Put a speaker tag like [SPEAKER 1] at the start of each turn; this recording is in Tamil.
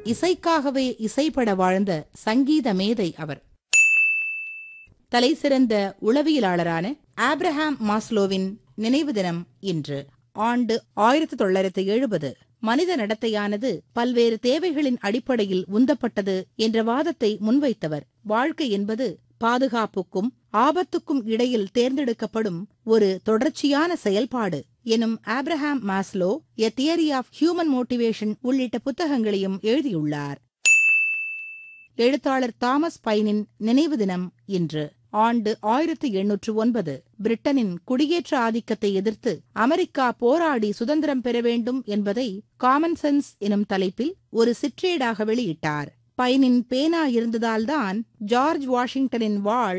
[SPEAKER 1] இசைக்காகவே இசைப்பட வாழ்ந்த சங்கீத மேதை அவர் தலைசிறந்த உளவியலாளரான ஆப்ரஹாம் மாஸ்லோவின் நினைவு தினம் இன்று ஆண்டு ஆயிரத்தி தொள்ளாயிரத்தி எழுபது மனித நடத்தையானது பல்வேறு தேவைகளின் அடிப்படையில் உந்தப்பட்டது என்ற வாதத்தை முன்வைத்தவர் வாழ்க்கை என்பது பாதுகாப்புக்கும் ஆபத்துக்கும் இடையில் தேர்ந்தெடுக்கப்படும் ஒரு தொடர்ச்சியான செயல்பாடு எனும் Abraham Maslow a theory of human motivation உள்ளிட்ட புத்தகங்களையும் எழுதியுள்ளார் எழுத்தாளர் தாமஸ் பைனின் நினைவு தினம் இன்று ஆண்டு ஆயிரத்தி எண்ணூற்று ஒன்பது பிரிட்டனின் குடியேற்ற ஆதிக்கத்தை எதிர்த்து அமெரிக்கா போராடி சுதந்திரம் பெற வேண்டும் என்பதை காமன் சென்ஸ் எனும் தலைப்பில் ஒரு சிற்றேடாக வெளியிட்டார் பைனின் பேனா இருந்ததால்தான் ஜார்ஜ் வாஷிங்டனின் வாழ்